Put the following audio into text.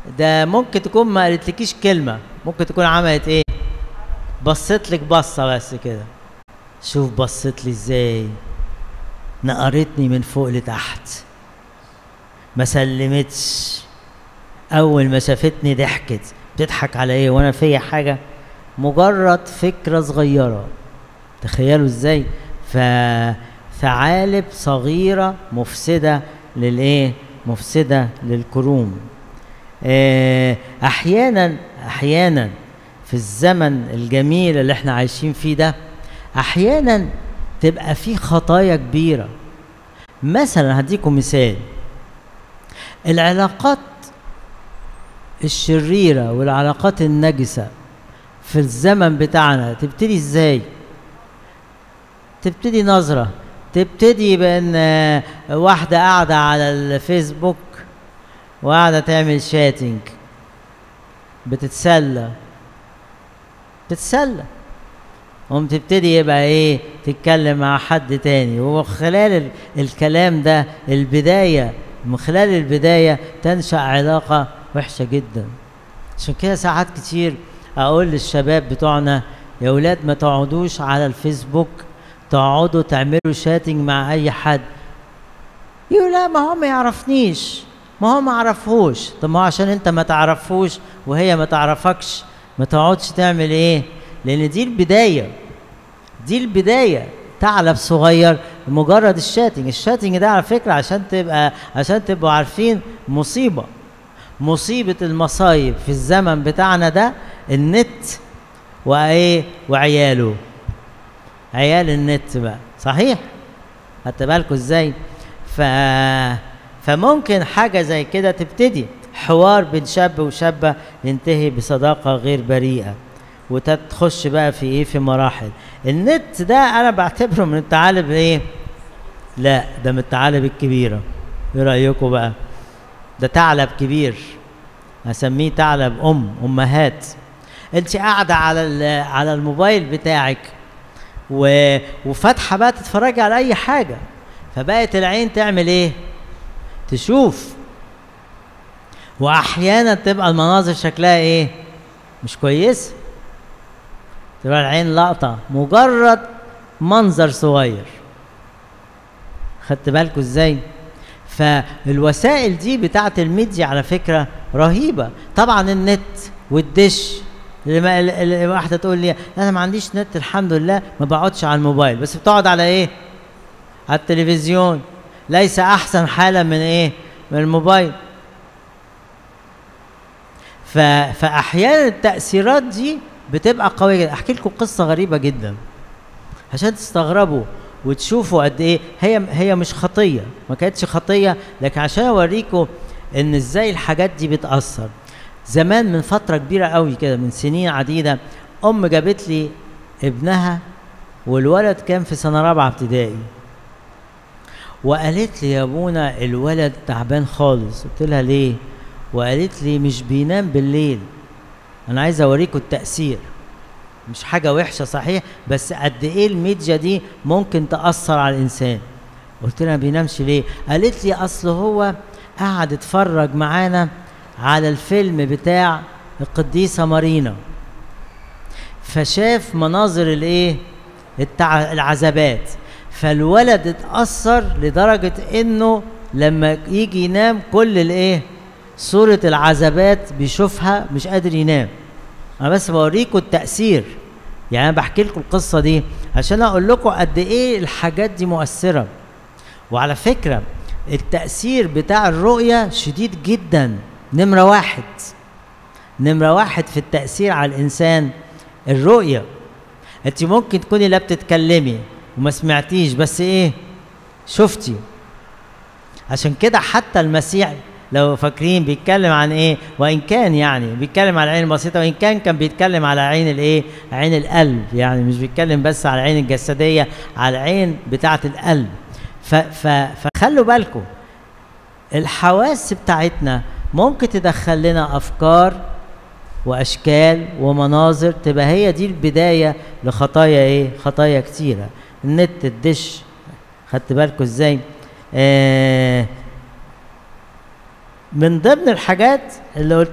ده ممكن تكون ما قالتلكيش كلمه ممكن تكون عملت ايه بصت لك بصه بس كده شوف بصت لي ازاي نقرتني من فوق لتحت ما سلمتش اول ما شافتني ضحكت بتضحك على ايه وانا فيا حاجه مجرد فكره صغيره تخيلوا ازاي فثعالب صغيره مفسده للايه مفسده للكروم آه، احيانا احيانا في الزمن الجميل اللي احنا عايشين فيه ده احيانا تبقى في خطايا كبيره مثلا هديكم مثال العلاقات الشريره والعلاقات النجسه في الزمن بتاعنا تبتدي ازاي تبتدي نظره تبتدي بان آه، واحده قاعده على الفيسبوك وقاعده تعمل شاتنج بتتسلى تتسلى قوم تبتدي يبقى ايه تتكلم مع حد تاني وخلال ال- الكلام ده البدايه من خلال البدايه تنشا علاقه وحشه جدا عشان كده ساعات كتير اقول للشباب بتوعنا يا ولاد ما تقعدوش على الفيسبوك تقعدوا تعملوا شاتنج مع اي حد يقول لا ما هو ما يعرفنيش ما هو ما عرفهوش طب ما هو عشان انت ما تعرفوش وهي ما تعرفكش ما تقعدش تعمل ايه لان دي البدايه دي البدايه ثعلب صغير مجرد الشاتنج الشاتنج ده على فكره عشان تبقى عشان تبقوا عارفين مصيبه مصيبه المصايب في الزمن بتاعنا ده النت وايه وعياله عيال النت بقى صحيح خدت بالكوا ازاي ف فممكن حاجه زي كده تبتدي حوار بين شاب وشابه ينتهي بصداقه غير بريئه وتخش بقى في ايه في مراحل النت ده انا بعتبره من الثعالب ايه لا ده من الثعالب الكبيره ايه رايكم بقى ده ثعلب كبير هسميه ثعلب ام امهات انت قاعده على ال- على الموبايل بتاعك و... وفاتحه بقى تتفرجي على اي حاجه فبقت العين تعمل ايه تشوف واحيانا تبقى المناظر شكلها ايه مش كويسه تبقى العين لقطه مجرد منظر صغير خدت بالكوا ازاي فالوسائل دي بتاعت الميديا على فكره رهيبه طبعا النت والدش لما ال- ال- واحده تقول لي انا ما عنديش نت الحمد لله ما بقعدش على الموبايل بس بتقعد على ايه على التلفزيون ليس احسن حالا من ايه من الموبايل ف... فاحيانا التاثيرات دي بتبقى قويه جدا احكي لكم قصه غريبه جدا عشان تستغربوا وتشوفوا قد ايه هي هي مش خطيه ما كانتش خطيه لكن عشان اوريكم ان ازاي الحاجات دي بتاثر زمان من فتره كبيره قوي كده من سنين عديده ام جابت لي ابنها والولد كان في سنه رابعه ابتدائي وقالت لي يا ابونا الولد تعبان خالص قلت لها ليه وقالت لي مش بينام بالليل انا عايز اوريكم التاثير مش حاجه وحشه صحيح بس قد ايه الميديا دي ممكن تاثر على الانسان قلت لها ما بينامش ليه قالت لي اصل هو قعد اتفرج معانا على الفيلم بتاع القديسه مارينا فشاف مناظر الايه التع... العذابات فالولد اتاثر لدرجه انه لما يجي ينام كل الايه صوره العذابات بيشوفها مش قادر ينام انا بس بوريكم التاثير يعني انا بحكي لكم القصه دي عشان اقول لكم قد ايه الحاجات دي مؤثره وعلى فكره التاثير بتاع الرؤيه شديد جدا نمره واحد نمره واحد في التاثير على الانسان الرؤيه انت ممكن تكوني لا بتتكلمي وما سمعتيش بس ايه شفتي عشان كده حتى المسيح لو فاكرين بيتكلم عن ايه وان كان يعني بيتكلم على العين البسيطه وان كان كان بيتكلم على عين الايه عين القلب يعني مش بيتكلم بس على العين الجسديه على العين بتاعه القلب ف ف فخلوا بالكم الحواس بتاعتنا ممكن تدخل لنا افكار واشكال ومناظر تبقى هي دي البدايه لخطايا ايه خطايا كتيره النت الدش خدت بالكم ازاي آه من ضمن الحاجات اللي قلت